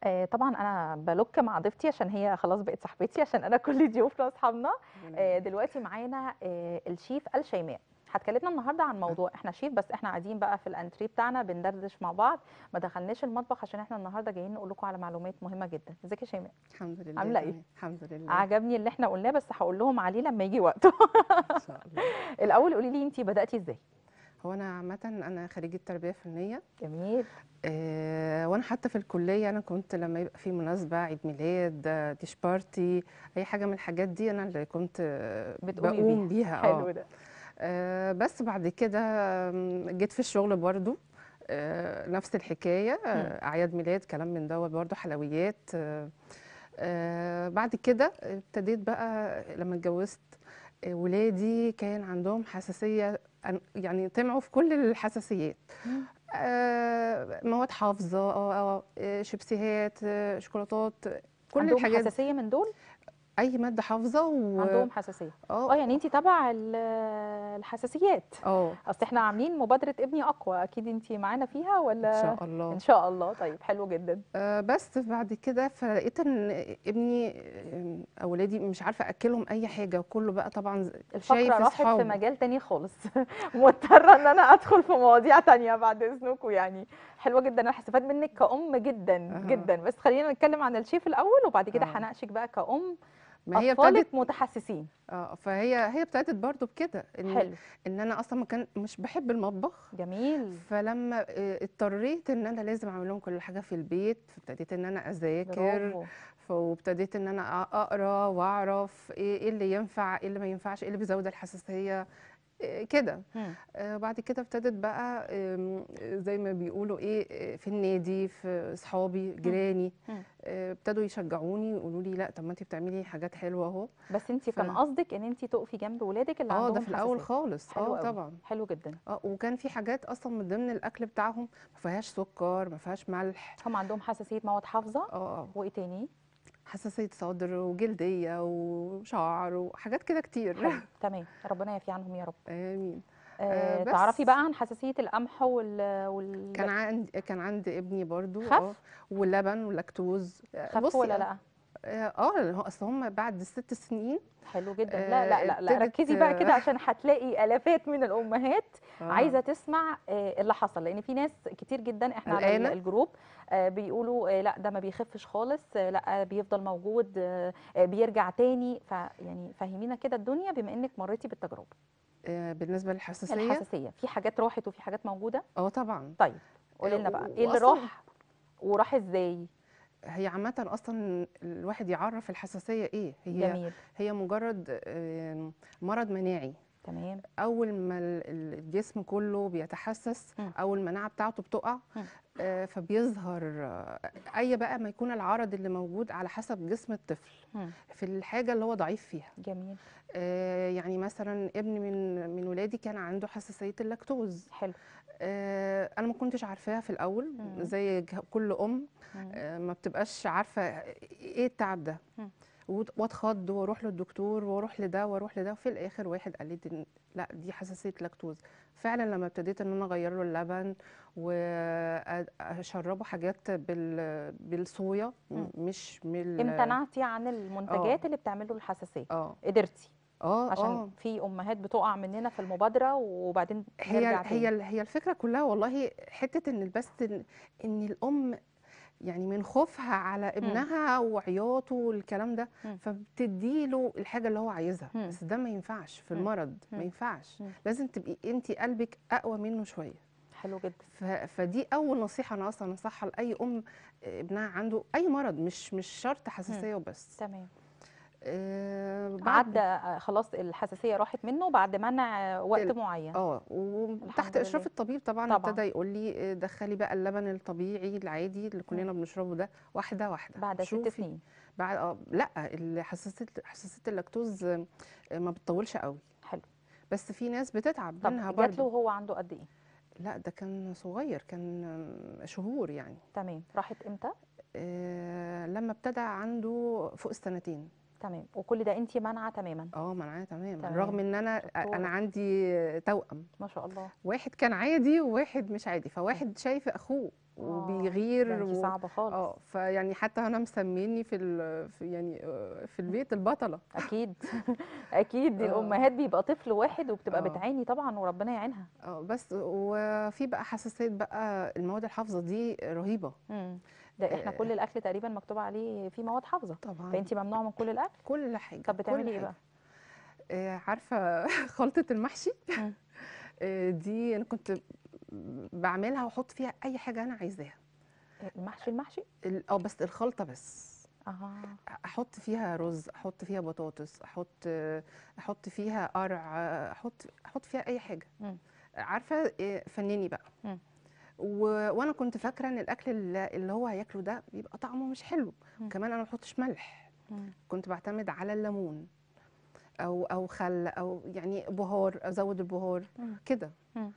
آآ طبعًا أنا بالُك مع ضيفتي عشان هي خلاص بقت صاحبتي، عشان أنا كل ضيوفنا أصحابنا. آآ دلوقتي معانا آآ الchef الشيماء، هتكلمنا النهارده عن موضوع إحنا chef بس إحنا قاعدين بقى في الentrée بتاعنا بندردش مع بعض، ما دخلناش المطبخ عشان إحنا النهارده جايين نقول لكم على معلومات مهمة جدًا. ازيك يا شيماء؟ الحمد لله عاملة إيه؟ تمام، الحمد لله. عجبني اللي إحنا قُلناه بس هاقول لهم عليه لمّا ييجي وقته. إن شاء الله. الأول قولي لي أنتِ بدأتِ إزاي؟ هو أنا عامةً أنا خريجة تربية فنية. جميل. آآ وأنا حتى في الكلية أنا كنت لمّا يبقى في مناسبة، عيد ميلاد، dish party أي حاجة من الحاجات دي أنا اللي كنت بتقومي باقوم بيها. بيها حلو آه. ده. آآ بس بعد كده آمم جيت في الشغل برضه آآ نفس الحكاية، إمم. أعياد ميلاد كلام من دوّة برضه حلويات. آآ بعد كده ابتديت بقى لمّا اتجوزت آآ ولادي كان عندهم حساسية أن يعني طمعوا في كل الحساسيات. إمم. آآ مواد حافظة آه، آه، شيبسيهات، شوكولاتات، كل عندهم الحاجات حساسية من دول؟ أي مادة حافظة و عندهم حساسية. آه. آه، يعني أنتِ تبع ال الحساسيات. آه. أصل إحنا عاملين مبادرة ابني أقوى، أكيد أنتِ معانا فيها إن والّا شاء الله. إن شاء الله، طيب حلو جدًا. آآ بس بعد كده فلقيت إن ابني آمم أولادي مش عارفة أأكّلهم أي حاجة، وكُلّه بقى طبعًا ز الفقرة شايف راحت في أصحابه. مجال تاني خالص، مضطرة إن أنا أدخل في مواضيع تانية بعد إذنكم يعني. حلوة جدًا، أنا هاستفاد منِّك كأم جدًا، أها. جدًا. بس خلّينا نتكلم عن الchef الأول وبعد كده آه. هاناقشِك بقى كأم ما هي أطفالِك ابتدت متحسسين. آه، فهي هي ابتدت برضه بكده، إن حلو. إن أنا أصلًا ما كان مش باحب المطبخ، جميل. فلمّا آآ اضطريت إن أنا لازم أعمل لهم كل حاجة في البيت، فابتديت إن أنا أذاكر، برافو. ف وابتديت إن أنا أ أقرا وأعرف إيه إيه اللي ينفع، إيه اللي ما ينفعش، إيه اللي بيزوّد الحساسية، آآ كده. إمم. آآ بعد كده ابتدت بقى آمم زي ما بيقولوا إيه، في النادي، في أصحابي، إمم. جيراني، إمم. آآ ابتدوا يشجعوني ويقولوا لي: "لأ، طب ما أنتِ بتعملي حاجات حلوة أهو." بس أنتِ ف كان قصدِك إن أنتِ تُقفي جنب ولادِك اللي آه، ده عندهم في الأول حساسية. خالص، حلو آه أوي، طبعًا. حلو جدًا. آه، وكان في حاجات أصلًا من ضمن الأكل بتاعهم ما فيهاش سُكّر، ما فيهاش ملح. هم عندهم حساسية مواد حافظة، آه، آه. وإيه تاني؟ حساسية صدر وجلدية وشعر وحاجات كده كتير. حلو، تمام. ربنا يعفي عنهم يا رب. آمين. آآ آآ تعرفي بس بقى عن حساسية القمح وال وال كان عند كان عند ابني برضه خَف؟ آه، واللبن واللاكتوز. آآ خَف بُصّي والّا أ لأ؟ آآ آه، هو أصل هم بعد ال6 سنين حلو جدًا. لا، لا، آآ لأ، لأ، ابتدت ركّزي بقى كده عشان هتلاقي آلافات من الأمهات آه. عايزة تسمع آآ اللي حصل، لإن في ناس كتير جدًا إحنا على ال قلقانة؟ الجروب آآ بيقولوا آآ لأ، ده ما بيخفّش خالص، لأ، بيفضل موجود، آآ بيرجع تاني، فيعني فهّمينا كده الدنيا بما إنِّك مرّيتِ بالتجربة. آآ بالنسبة للحساسية؟ الحساسية، في حاجات راحت وفي حاجات موجودة؟ آه طبعًا. طيب، قولي آآ لنا بقى و إيه اللي وأصلًا راح وراح إزاي؟ هي عامةً أصلًا الواحد يعرّف الحساسية إيه، هي جميل. هي مجرد آمم مرض مناعي. تمام. أول ما ال ال الجسم كُلّه بيتحسّس إمم. أو المناعة بتاعته بتُقع، إمم. آآ فبيظهر أي بقى ما يكون العرض اللي موجود على حسب جسم الطفل، إمم. في الحاجة اللي هو ضعيف فيها. جميل. آآ يعني مثلًا ابن من من ولادي كان عنده حساسية اللاكتوز. حلو. آآ أنا ما كنتش عارفاها في الأول، إمم. زي ج كل أم إمم. آآ ما بتبقاش عارفة إيه التعب ده، إمم. وت واتخض وأروح للدكتور وأروح لده وأروح لده، وفي الآخر واحد قال لي دن لأ، دي حساسية لاكتوز. فعلًا لمّا ابتديت إن أنا أغيّر له اللبن وأ أشرّبه حاجات بال بالصويا م إمم. مش من ال امتنعتِ عن المنتجات آه. اللي بتعمل له الحساسية، آه. قدرتِ. آه، عشان آه. في أمهات بتُقع مننا في المبادرة وبعدين هي نرجع هي تاني. ال هي الفكرة كلّها والله حتّة إن بس إن إن الأم يعني من خوفها على إمم. ابنها وعياطه والكلام ده، إمم. فبتدّي له الحاجة اللي هو عايزها، إمم. بس ده ما ينفعش في إمم. المرض، ما إمم. ينفعش. إمم. لازم تبقي أنتِ قلبِك أقوى منّه شوية. حلو جدًا. ف فدي أول نصيحة أنا أصلًا أنصحها لأي أم ابنها عنده أي مرض مش مش شرط إمم. حساسية وبس. تمام. آآ بعد عدّى آآ خلاص الحساسية راحت منه بعد منع وقت ال معيّن. آه، وتحت الحمد إشراف لله. الطبيب طبعًا طبعًا. ابتدى يقول لي آآ دخّلي بقى اللبن الطبيعي العادي اللي كُلّنا بنشربه ده واحدة، واحدة. بعد 6 شوفي سنين. بعد آه، لأ، ال حساسية حساسية اللاكتوز آآ ما بتطوّلش أوي. حلو. بس في ناس بتتعب طب منها جات له برضه. وهو عنده قد إيه؟ لأ، ده كان صغير، كان شهور يعني. تمام، راحت إمتى؟ آآ لمّا ابتدى عنده فوق السنتين. تمام، وكل ده أنتِ مانعة تمامًا. آه، منعاه تمامًا، تمام. رغم إن أنا أ شطورة. أنا عندي توأم. ما شاء الله. واحد كان عادي وواحد مش عادي، فواحد شايف أخوه وبيغير ده انتي و... صعبه خالص اه فيعني حتى انا مسميني في, ال... في يعني آه، في البيت البطله اكيد اكيد دي آه. الامهات بيبقى طفل واحد وبتبقى آه. بتعاني طبعا وربنا يعينها اه بس وفي بقى حساسيه بقى المواد الحافظه دي رهيبه مم. ده احنا آه. كل الاكل تقريبا مكتوب عليه فيه مواد حافظه طبعا فانتي ممنوعه من كل الاكل كل حاجه طب كل بتعملي ايه حاجة. بقى آه، عارفه خلطه المحشي مم. آه، دي انا كنت بعملها واحط فيها اي حاجه انا عايزاها المحشي المحشي ال- اه بس الخلطه بس اه احط فيها رز احط فيها بطاطس احط احط فيها قرع احط احط فيها اي حاجه مم. عارفه إيه، فنني بقى مم. و... وانا كنت فاكره ان الاكل اللي اللي هو هياكله ده بيبقى طعمه مش حلو مم. كمان انا ما بحطش ملح مم. كنت بعتمد على الليمون او او خل او يعني بهار ازود البهار مم. كده مم.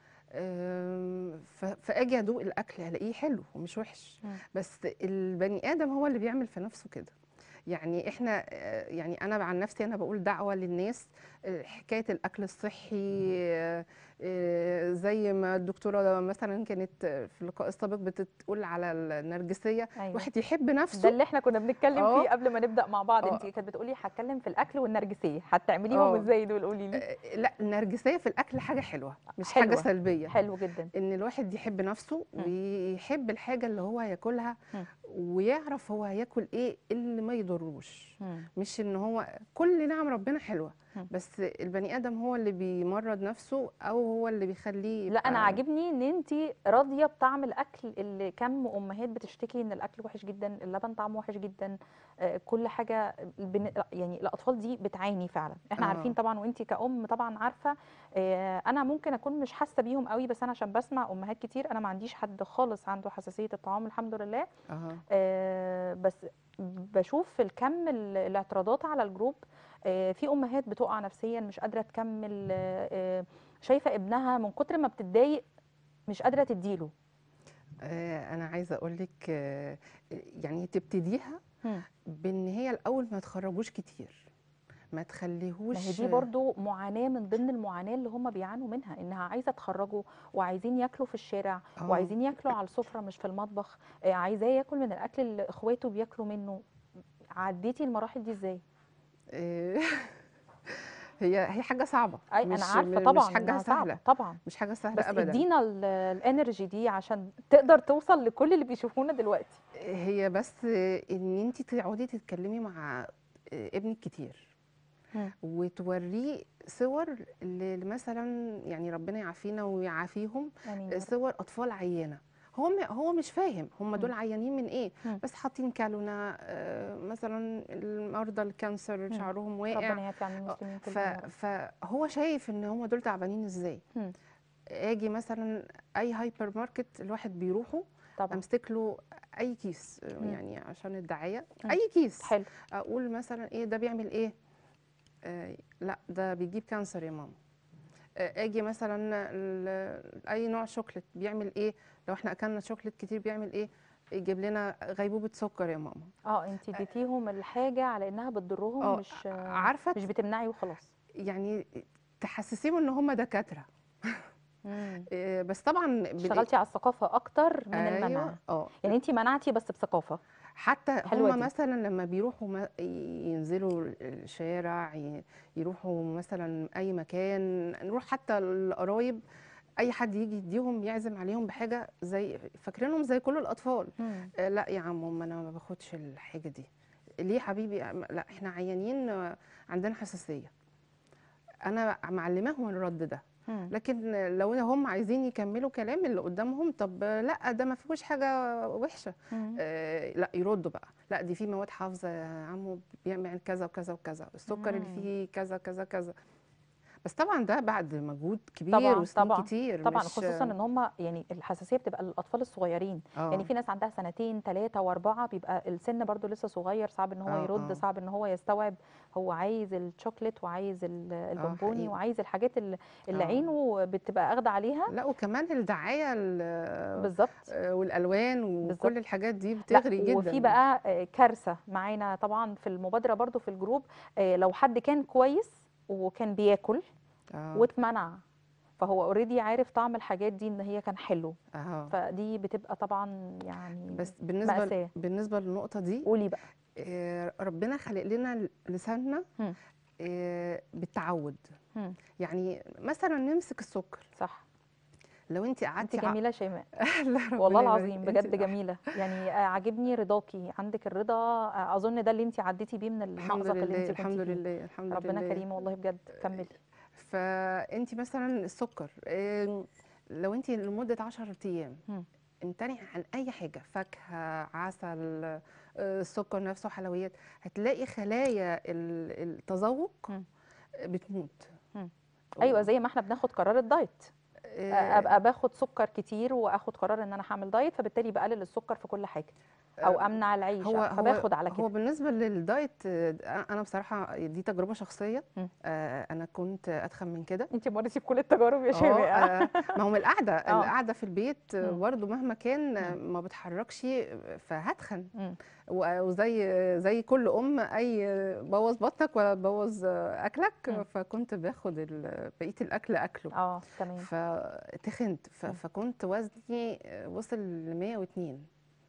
أم، ف- فاجي ادوق الاكل الاقيه حلو ومش وحش مم. بس البني ادم هو اللي بيعمل في نفسه كده يعني احنا آه، يعني انا عن نفسي انا بقول دعوه للناس آه، حكايه الاكل الصحي آه، آه، زي ما الدكتوره مثلا كانت في اللقاء السابق بتقول على النرجسيه ايوه الواحد يحب ده نفسه اللي احنا كنا بنتكلم آه. فيه قبل ما نبدا مع بعض آه. انت كانت بتقولي هتكلم في الاكل والنرجسيه هتعمليهم آه. ازاي دول قولي لي آه، لا النرجسيه في الاكل حاجه حلوه مش حلوة. حاجه سلبيه حلو جدا ان الواحد يحب نفسه مم. ويحب الحاجه اللي هو هياكلها مم. ويعرف هو هياكل ايه اللي ما يضروش مم. مش ان هو كل نعم ربنا حلوه مم. بس البني ادم هو اللي بيمرض نفسه او هو اللي بيخليه لا انا يبقى- عاجبني ان انت راضيه بطعم الاكل اللي كم امهات بتشتكي ان الاكل وحش جدا اللبن طعمه وحش جدا آه، كل حاجه البن- يعني الاطفال دي بتعاني فعلا احنا آه. عارفين طبعا وانت كأم طبعا عارفه آه، انا ممكن اكون مش حاسه بيهم قوي بس انا عشان بسمع امهات كتير انا ما عنديش حد خالص عنده حساسيه الطعام الحمد لله اه آه، بس بشوف في الكم ال- الاعتراضات على الجروب آه، في امهات بتقع نفسيا مش قادره تكمل آه، آه، شايفه ابنها من كتر ما بتتضايق مش قادره تديله آه، انا عايزه اقول لك آه، يعني تبتديها مم. بان هي الاول ما تخرجوش كتير ما ما تخليهوش هي دي برضو معاناه من ضمن المعاناه اللي هم بيعانوا منها انها عايزه تخرجوا وعايزين ياكلوا في الشارع آه. وعايزين ياكلوا على السفره مش في المطبخ آه، عايزاه ياكل من الاكل اللي اخواته بياكلوا منه عديتي المراحل دي ازاي آه، هي هي حاجه صعبه اي مش انا عارفه م- طبعا مش حاجه إنها صعبة، سهله طبعا مش حاجه سهله بس ابدا ادينا ال- الانرجي دي عشان تقدر توصل لكل اللي بيشوفونا دلوقتي هي بس ان انت تقعدي تتكلمي مع ابنك كتير مم. وتوريه صور ل- مثلا يعني ربنا يعافينا ويعافيهم امين يا رب. صور اطفال عيانه هو م- هو مش فاهم هم دول مم. عيانين من ايه مم. بس حاطين كالونه آه، مثلا المرضى الكانسر مم. شعرهم واقع ربنا يعفي عن المسلمين ف... كلهم يا رب. فهو شايف ان هم دول تعبانين ازاي مم. اجي مثلا اي هايبر ماركت الواحد بيروحه طبعا امسك له اي كيس آه، مم. يعني عشان الدعايه مم. اي كيس حلو اقول مثلا ايه ده بيعمل ايه آه لا ده بيجيب كانسر يا ماما آه اجي مثلا ال- اي نوع شوكليت بيعمل ايه لو احنا اكلنا شوكليت كتير بيعمل ايه يجيب لنا غيبوبه سكر يا ماما اه انت اديتيهم الحاجه على انها بتضرهم اه مش عارفه مش بتمنعي وخلاص يعني تحسسيهم ان هم دكاتره مم. آه بس طبعا بال- اشتغلتي على الثقافه اكتر من المنع ايوه اه يعني انت منعتي بس بثقافه حتى حلوة هم دي. مثلا لما بيروحوا ما- ينزلوا الشارع ي- يروحوا مثلا اي مكان نروح حتى القرايب اي حد يجي يديهم يعزم عليهم بحاجه زي فاكرينهم زي كل الاطفال مم. آه، لا يا عم أم انا ما باخدش الحاجه دي ليه حبيبي أم- لا احنا عيانين آه، عندنا حساسيه انا معلماهم الرد ده مم. لكن لو هم عايزين يكملوا كلام اللي قدامهم طب لا ده ما فيهوش حاجه وحشه مم. آه، لا يردوا بقى لا دي في مواد حافظه يا عمو بيعمل كذا وكذا وكذا السكر اللي مم. فيه كذا كذا كذا بس طبعا ده بعد مجهود كبير طبعاً، وسنين طبعاً، كتير طبعا مش خصوصا ان هم يعني الحساسيه بتبقى للاطفال الصغيرين آه. يعني في ناس عندها سنتين ثلاثة وأربعة بيبقى السن برضو لسه صغير صعب إن هو آه، يرد آه. صعب إن هو يستوعب هو عايز الشوكليت وعايز ال- البونبوني حقيقي. وعايز الحاجات اللي, اللي آه. عينه بتبقى أخدة عليها لا وكمان الدعايه ال- بالظبط آه، والالوان بالظبط. وكل الحاجات دي لا بتغري جدا وفي بقى آه، كارثة معانا طبعا في المبادرة برضو في الجروب آه، لو حد كان كويس وكان بياكل آه. واتمنع فهو اوريدي عارف طعم الحاجات دي ان هي كان حلو اه فدي بتبقى طبعا يعني بس بالنسبه مأساة. بالنسبه للنقطه دي قولي بقى آه، ربنا خلق لنا لساننا مم. آه، بالتعود مم. يعني مثلا نمسك السكر صح لو انت انت قعدتي ع- جميله يا شيماء لا، ربنا والله يبارك. العظيم انت بجد الأحلى. جميله يعني آه، عاجبني رضاكي عندك الرضا آه، اظن ده اللي انت عديتي بيه من الحمد المأزق اللي لله انت الحمد كنتي فيه لله الحمد ربنا لله كريم والله بجد كملي فانت مثلا السكر آه، لو انت لمده 10 ايام مم. امتنعي عن اي حاجه فاكهه عسل آه، السكر نفسه حلويات هتلاقي خلايا ال- التذوق مم. بتموت مم. ايوه زي ما احنا بناخد قرار الدايت آه، ابقى باخد سكر كتير واخد قرار ان انا هعمل دايت فبالتالي بقلل السكر في كل حاجه او آه، امنع العيش هو هو فباخد على هو كده بالنسبه للدايت آه، انا بصراحه دي تجربه شخصيه مم. آه، انا كنت اتخن من كده انت مريتي بكل التجارب يا اه شيماء آه، ما هو من القعده آه. القعده في البيت آه، مم. برضه مهما كان آه، ما بتحركش آه، فهتخن مم. و- وزي زي كل ام اي بوظ بطنك ولا بوظ اكلك مم. فكنت باخد ال- بقيه الاكل اكله اه تمام فتخنت ف- مم. فكنت وزني وصل ل 102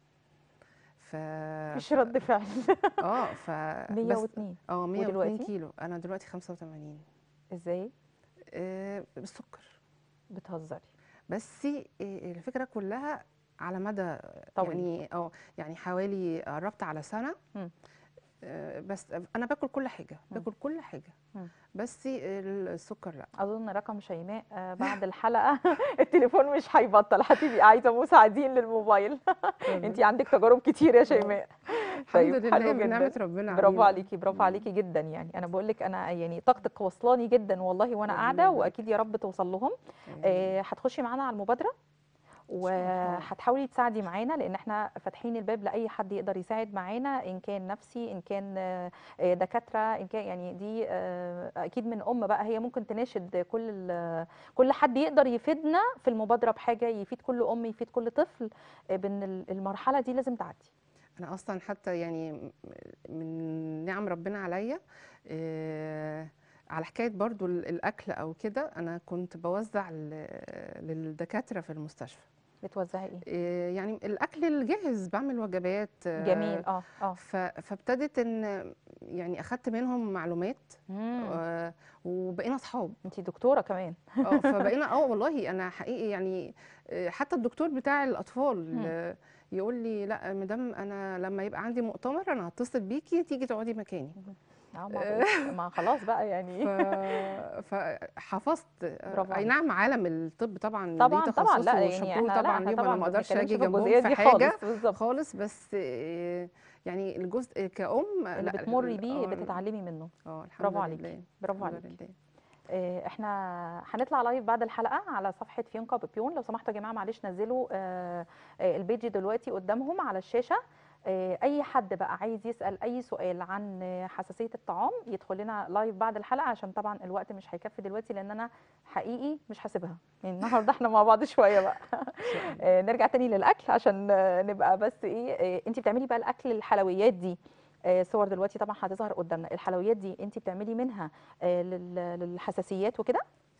ف مفيش رد فعل اه ف بس 102 اه 102 ودلوقتي؟ كيلو انا دلوقتي 85 ازاي آه بالسكر بتهزري بس آه، الفكره كلها على مدى طويل. يعني اه يعني حوالي قربت على سنه مم. آه، بس انا باكل كل حاجه مم. باكل كل حاجه مم. بس السكر لا اظن رقم شيماء آه، بعد الحلقه التليفون مش هيبطل هتبقي عايزه مساعدين للموبايل انت عندك تجارب كتير يا شيماء الحمد طيب، لله حلو من جدا. نعمه ربنا برافو علينا. عليكي برافو عليكي جدا يعني انا بقول لك انا يعني طاقتك واصلاني جدا والله وانا ربنا قاعده يبارك. واكيد يا رب توصل لهم آه، هتخشي معانا على المبادره وهتحاولي تساعدي معانا لان احنا فاتحين الباب لاي حد يقدر يساعد معانا ان كان نفسي ان كان آه، آه، دكاتره ان كان يعني دي آه، اكيد من ام بقى هي ممكن تناشد كل ال- كل حد يقدر يفيدنا في المبادره بحاجه يفيد كل ام يفيد كل طفل آه، بان ال- المرحله دي لازم تعدي انا اصلا حتى يعني م- من نعم ربنا عليا آه، على حكايه برضو ال- الاكل او كده انا كنت بوزع ل- للدكاتره في المستشفى بتوزعي ايه آه، يعني الاكل الجاهز بعمل وجبات آه، جميل اه اه ف- فابتدت ان يعني اخدت منهم معلومات مم. آه، وبقينا اصحاب انت دكتوره كمان اه فبقينا اه والله انا حقيقي يعني آه، حتى الدكتور بتاع الاطفال مم. آه، يقول لي لا مدام انا لما يبقى عندي مؤتمر انا هتصل بيكي تيجي تقعدي مكاني اه ما, بقولك- ما خلاص بقى يعني ف... فحفظت برافو اي عليكي. نعم عالم الطب طبعا طبعا ليه طبعا لا تخصصه يعني وشطور احنا لا طبعا احنا ليهم انا طبعا ما ما اقدرش بنتكلمش اجي في جنبهم الجزئيه في دي حاجه خالص بالظبط خالص بس آه، يعني الجزء كأم اللي لا بتمري ال- بيه آه، بتتعلمي منه اه الحمد برافو عليكي. لله برافو الحمد عليكي لله آه، احنا هنطلع لايف بعد الحلقه على صفحه فيونكا ببيون لو سمحتوا يا جماعه معلش نزلوا آه، آه، البيج دلوقتي قدامهم على الشاشه آه، اي حد بقى عايز يسال اي سؤال عن آه، حساسيه الطعام يدخل لنا لايف بعد الحلقه عشان طبعا الوقت مش هيكفي دلوقتي لان انا حقيقي مش هسيبها يعني النهارده احنا مع بعض شويه بقى إن شاء الله. آه، نرجع تاني للاكل عشان آه، نبقى بس ايه انت بتعملي بقى الاكل الحلويات دي آه، صور دلوقتي طبعا هتظهر قدامنا الحلويات دي انت بتعملي منها آه، لل- للحساسيات وكده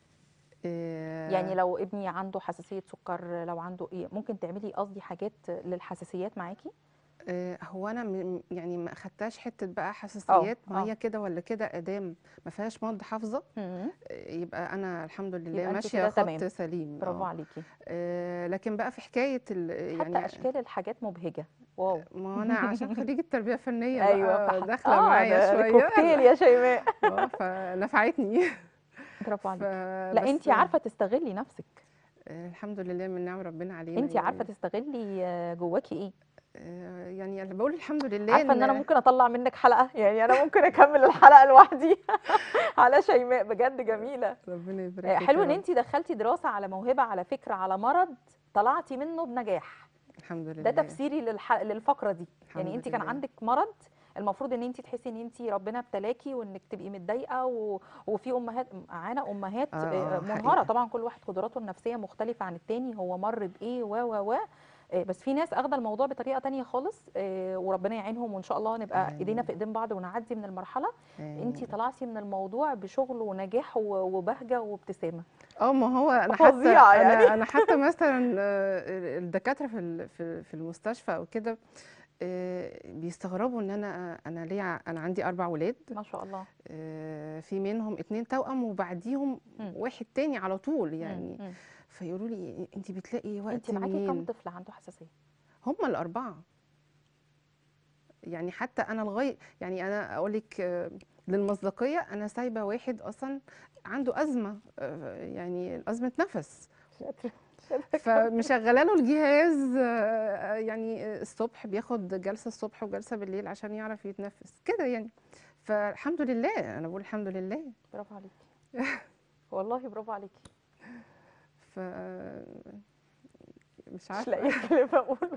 آه، يعني لو ابني عنده حساسيه سكر لو عنده ايه ممكن تعملي قصدي حاجات للحساسيات معاكي آه، هو انا م- يعني ما اخدتهاش حته بقى حساسيات آه. ما هي كده ولا كده ادام ما فيهاش مواد حافظه مم. آه، يبقى انا الحمد لله يبقى أنت ماشيه كده خط تمام. سليم برافو آه. عليكي آه، لكن بقى في حكايه ال- حتى يعني اشكال الحاجات مبهجه واو ما انا عشان خريجه تربيه فنيه ايوه بقى فح- داخله آه، معايا ده شويه كوكتيل يا شيماء اه فنفعتني برافو عليكي ف- لا بس- انت عارفه تستغلي نفسك آه، الحمد لله من نعم ربنا علينا انت عارفه يعني تستغلي آه، جواكي ايه آه، يعني انا بقول الحمد لله عارفه ان انا ممكن اطلع منك حلقه يعني انا ممكن اكمل الحلقه لوحدي على شيماء بجد جميله ربنا يبارك آه، فيك حلو يا ان رب. انت دخلتي دراسه على موهبه على فكره على مرض طلعتي منه بنجاح الحمد لله ده تفسيري للح... للفقره دي يعني الحمد انت كان لله. عندك مرض المفروض ان انت تحسي ان انت ربنا ابتلاكي وانك تبقي متضايقه و... وفي امهات معانا امهات آه، آه، آه، منهاره حقيقة. طبعا كل واحد قدراته النفسيه مختلفه عن التاني هو مر بايه و و و آه، بس في ناس اخده الموضوع بطريقه تانية خالص آه، وربنا يعينهم وان شاء الله نبقى آمين. ايدينا في ايدين بعض ونعدي من المرحله انت آمين. طلعتي من الموضوع بشغل ونجاح و- وبهجه وابتسامه اه ما هو انا حتى فظيعة يعني. انا انا حتى مثلا آه، الدكاتره في ال- في في المستشفى او كده آه، بيستغربوا ان انا انا ليه ع- انا عندي اربع ولاد ما شاء الله آه، في منهم اتنين توأم وبعديهم مم. واحد تاني على طول مم، يعني مم. فيقولوا لي انت بتلاقي وقت انت معاكي كام منين طفل عنده حساسيه هم الاربعه يعني حتى انا لغايه يعني انا اقول لك آه، للمصداقيه انا سايبه واحد اصلا عنده ازمه آه، يعني ازمه نفس شاطره شاطره فمشغله له الجهاز آه، يعني الصبح بياخد جلسه الصبح وجلسه بالليل عشان يعرف يتنفس كده يعني فالحمد لله انا بقول الحمد لله برافو عليكي والله برافو عليكي ف مش مش عارفه لاقيه كلمه اقوله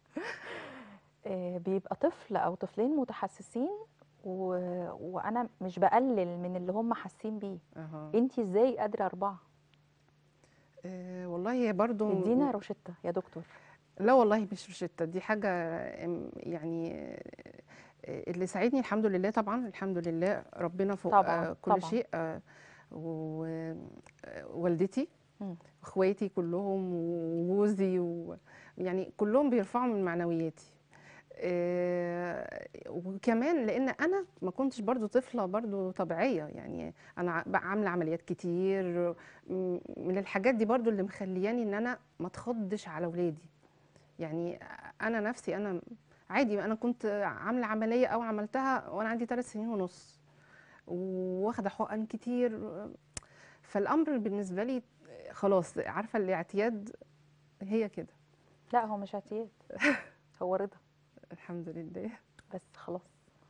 آه، بيبقى طفل او طفلين متحسسين و... وانا مش بقلل من اللي هم حاسين بيه اها انت ازاي قادره اربعه آه، والله هي برضو ادينا روشته يا دكتور لا والله مش روشتة دي حاجة ام- يعني آه، اللي ساعدني الحمد لله طبعا الحمد لله ربنا فوق طبعاً، آه، كل طبعاً. شيء آه، و- آه، والدتي مم. اخواتي كلهم وجوزي و- يعني كلهم بيرفعوا من معنوياتي آه، وكمان لان انا ما كنتش برضو طفله برضو طبيعيه يعني انا ع- بقى عامله عمليات كتير م- من الحاجات دي برضو اللي مخلياني ان انا ما اتخضش على ولادي يعني انا نفسي انا عادي انا كنت عامله عمليه او عملتها وانا عندي ثلاث سنين ونص واخده حقن كتير فالامر بالنسبه لي خلاص عارفه الاعتياد هي كده لا هو مش اعتياد هو رضا الحمد لله بس خلاص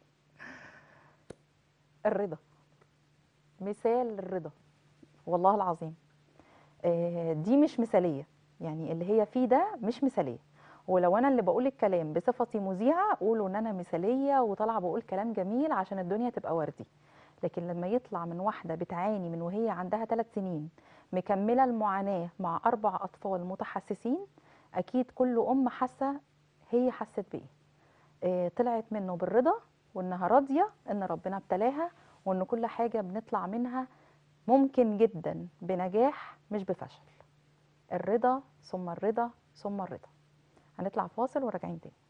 الرضا مثال الرضا والله العظيم آه، دي مش مثاليه يعني اللي هي فيه ده مش مثاليه ولو انا اللي بقول الكلام بصفتي مذيعه قولوا ان انا مثاليه وطالعه بقول كلام جميل عشان الدنيا تبقى وردي لكن لما يطلع من واحده بتعاني من وهي عندها ثلاث سنين مكمله المعاناه مع اربع اطفال متحسسين اكيد كل ام حاسه هي حست بايه آه، طلعت منه بالرضا وانها راضيه ان ربنا ابتلاها وان كل حاجه بنطلع منها ممكن جدا بنجاح مش بفشل الرضا ثم الرضا ثم الرضا هنطلع فاصل وراجعين تاني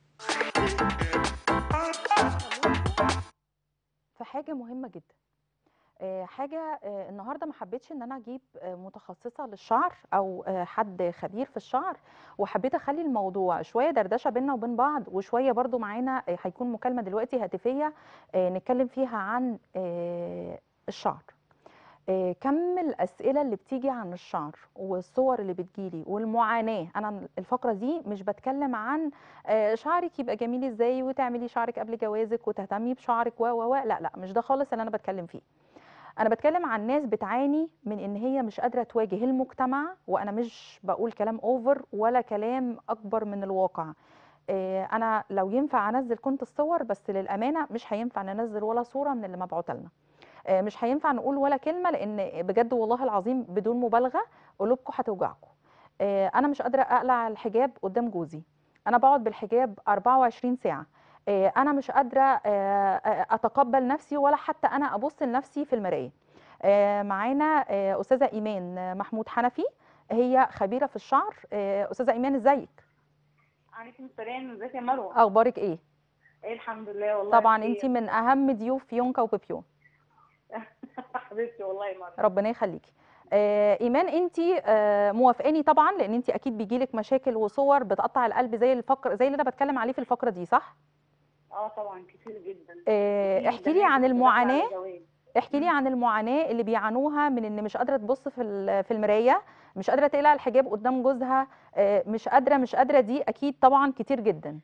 فحاجه مهمه جدا آه، حاجه آه، النهارده ما حبيتش ان انا اجيب آه، متخصصه للشعر او آه، حد خبير في الشعر وحبيت اخلي الموضوع شويه دردشه بينا وبين بعض وشويه برضو معانا آه، هيكون مكالمه دلوقتي هاتفيه آه، نتكلم فيها عن آه، الشعر آه، كم الاسئله اللي بتيجي عن الشعر والصور اللي بتجيلي والمعاناه انا الفقره دي مش بتكلم عن آه، شعرك يبقى جميل ازاي وتعملي شعرك قبل جوازك وتهتمي بشعرك و و و لا لا مش ده خالص اللي انا بتكلم فيه انا بتكلم عن ناس بتعاني من ان هي مش قادره تواجه المجتمع وانا مش بقول كلام اوفر ولا كلام اكبر من الواقع آه، انا لو ينفع انزل كنت الصور بس للامانه مش هينفع ننزل ولا صوره من اللي مبعوته لنا آه، مش هينفع نقول ولا كلمه لان بجد والله العظيم بدون مبالغه قلوبكم هتوجعكم آه، انا مش قادره اقلع الحجاب قدام جوزي انا بقعد بالحجاب 24 ساعه آه، انا مش قادره آه، آه، اتقبل نفسي ولا حتى انا ابص لنفسي في المرايه آه، معانا آه، استاذه ايمان آه، محمود حنفي هي خبيره في الشعر آه، استاذه ايمان ازيك عليكم السلام ازيك يا مروه اخبارك ايه ايه الحمد لله والله طبعا بخير. انت من اهم ضيوف يونكا وبيبيون حبيبتي والله يا مروه ربنا يخليكي آه، ايمان انت موافقاني طبعا لان انت اكيد بيجيلك مشاكل وصور بتقطع القلب زي الفقر زي اللي انا بتكلم عليه في الفقره دي صح اه طبعا كتير جدا آه، كتير احكي لي بنات عن بتدخل المعاناه على جواز. احكي لي مم. عن المعاناه اللي بيعانوها من ان مش قادره تبص في ال- في المرايه مش قادره تقلع الحجاب قدام جوزها آه، مش قادره مش قادره دي اكيد طبعا كتير جدا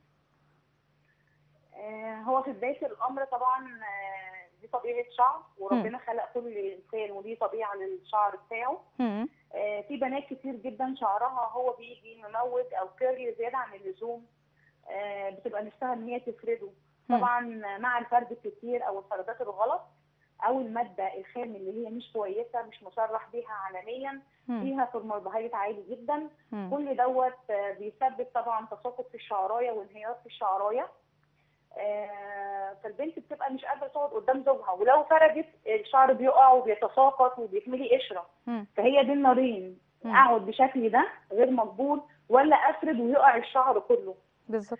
آه هو في بدايه الامر طبعا آه دي طبيعه شعر وربنا خلق كل انسان وليه طبيعه للشعر بتاعه هم، آه في بنات كتير جدا شعرها هو بيجي مموج او كيرلي زياده عن اللزوم آه بتبقى نفسها ان هي تفرده هم، طبعا مع الفرد الكتير او الفردات الغلط او الماده الخام اللي هي مش كويسه مش مصرح بيها عالميا مم. فيها فورمالدهيد عالي جدا مم. كل دوت آه، بيسبب طبعا تساقط في الشعرايه وانهيار في الشعرايه آه، فالبنت بتبقى مش قادره تقعد قدام زوجها ولو فردت الشعر بيقع وبيتساقط وبيتملي قشره مم. فهي دي النارين مم. اقعد بشكل ده غير مقبول ولا افرد ويقع الشعر كله بالظبط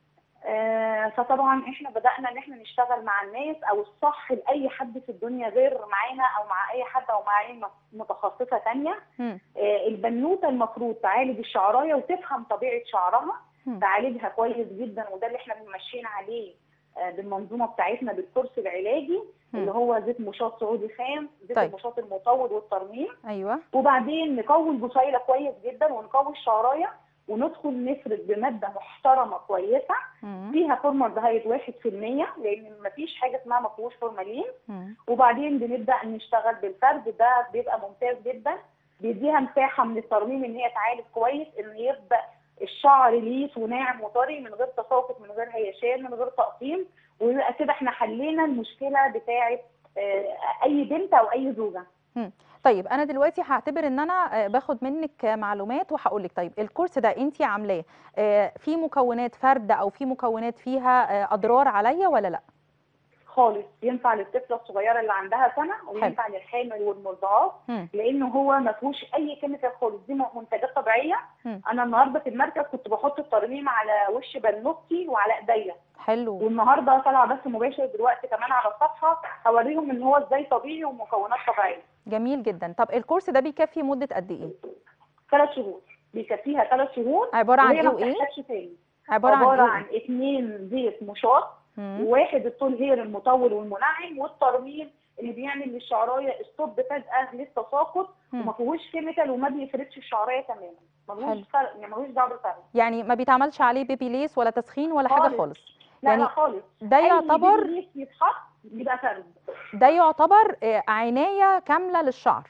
آه، فطبعا احنا بدانا ان احنا نشتغل مع الناس او الصح لاي حد في الدنيا غير معانا او مع اي حد او مع اي متخصصه تانية مم. آه، البنوته المفروض تعالج الشعرايه وتفهم طبيعه شعرها مم. تعالجها كويس جدا وده اللي احنا ماشيين عليه آه، بالمنظومه بتاعتنا بالكورس العلاجي مم. اللي هو زيت مشاط سعودي خام زيت طيب. المشاط المطول والترميم ايوه وبعدين نقوي البصيله كويس جدا ونقوي الشعرايه وندخل نفرد بماده محترمه كويسه مم. فيها فورمالدهيد 1% لان مفيش حاجه اسمها ما فيهوش فورمالين مم. وبعدين بنبدا نشتغل بالفرد ده بيبقى ممتاز جدا بيديها مساحه من الترميم ان هي تعالج كويس ان يبدا الشعر ليس وناعم وطري من غير تساقط من غير هيشان من غير تقطيم ويبقى كده احنا حلينا المشكله بتاعه آه، اي بنت او اي زوجه طيب انا دلوقتي هعتبر ان انا آه، باخد منك آه، معلومات وهقول لك طيب الكورس ده انت عاملاه آه، في مكونات فرد او في مكونات فيها آه، اضرار عليا ولا لا خالص ينفع للطفله الصغيره اللي عندها سنه وينفع للحامل والمرضعات مم. لانه هو ما فيهوش اي كيميكال خالص دي منتجات طبيعيه مم. انا النهارده في المركز كنت بحط الترميم على وش بنوتي وعلى ايديا حلو والنهارده طالعه بس مباشر دلوقتي كمان على الصفحه هوريهم ان هو ازاي طبيعي ومكونات طبيعيه جميل جدا طب الكورس ده بيكفي مده قد ايه ثلاث شهور بيكفيها ثلاث شهور عباره عن وهي ايه ما وايه بتحتاجش تاني عباره عن عباره ايه عن وإيه؟ اثنين زيت مشاط مم. وواحد الطول هير المطول والمنعم والترميم اللي بيعمل للشعرايه ستوب فجاه للتساقط مم. وما فيهوش كيميكال وما بيفردش الشعرايه تماما حلو. ملوش فرق يعني ملوش دعوه بالفرق يعني ما بيتعملش عليه بيبي ليس ولا تسخين ولا حاجه خالص. خالص لا يعني لا خالص ده أي يعتبر بيبي ليس يتحط يبقى فرد ده يعتبر آه، عنايه كامله للشعر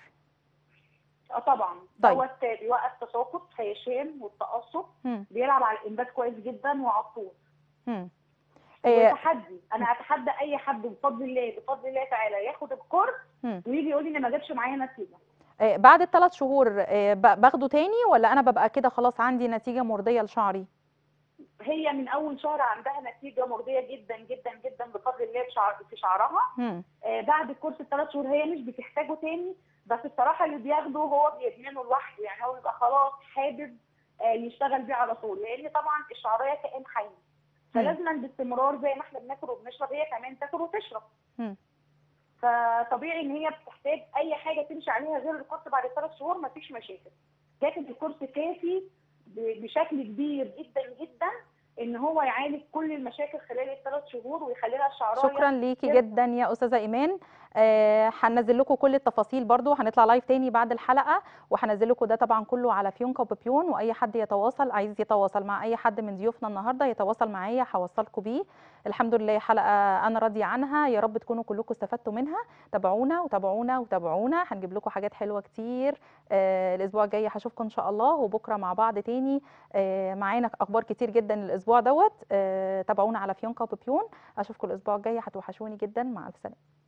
اه طبعا طيب. دوت بيوقف تساقط هيشان والتقصف مم. بيلعب على الانبات كويس جدا وعلى الطول مم. آه، وتحدي انا اتحدى اي حد بفضل الله بفضل الله تعالى ياخد الكورس مم. ويجي يقول لي ان ما جابش معايا نتيجه آه، بعد الثلاث شهور آه، ب- باخده تاني ولا انا ببقى كده خلاص عندي نتيجه مرضيه لشعري هي من اول شهر عندها نتيجه مرضيه جدا جدا جدا بفضل الله بشعر في شعرها مم. آه بعد الكورس الثلاث شهور هي مش بتحتاجه تاني بس الصراحه اللي بياخده هو بيدمنه لوحده يعني هو بيبقى خلاص حابب آه يشتغل بيه على طول لان طبعا الشعريه كائن حي فلازما باستمرار زي ما احنا بناكل وبنشرب هي كمان تاكل وتشرب مم. فطبيعي ان هي بتحتاج اي حاجه تمشي عليها غير الكورس بعد الثلاث شهور مفيش مشاكل لكن الكورس كافي ب- بشكل كبير جدا جدا ان هو يعالج كل المشاكل خلال الثلاث شهور ويخلي لها الشعرايه شكرا ليكي يلا. جدا يا استاذه ايمان آه، هنزل لكم كل التفاصيل برضو هنطلع لايف تاني بعد الحلقه وهنزل لكم ده طبعا كله على فيونكا وبيبيون واي حد يتواصل عايز يتواصل مع اي حد من ضيوفنا النهارده يتواصل معايا هوصلكم بيه الحمد لله حلقه انا راضيه عنها يا رب تكونوا كلكم استفدتوا منها تابعونا وتابعونا وتابعونا هنجيب لكم حاجات حلوه كتير آه، الاسبوع الجاي هشوفكم ان شاء الله وبكره مع بعض تاني آه، معانا اخبار كتير جدا الاسبوع دوت آه، تابعونا على فيونكا وبيبيون اشوفكم الاسبوع الجاي هتوحشوني جدا مع الف سلامه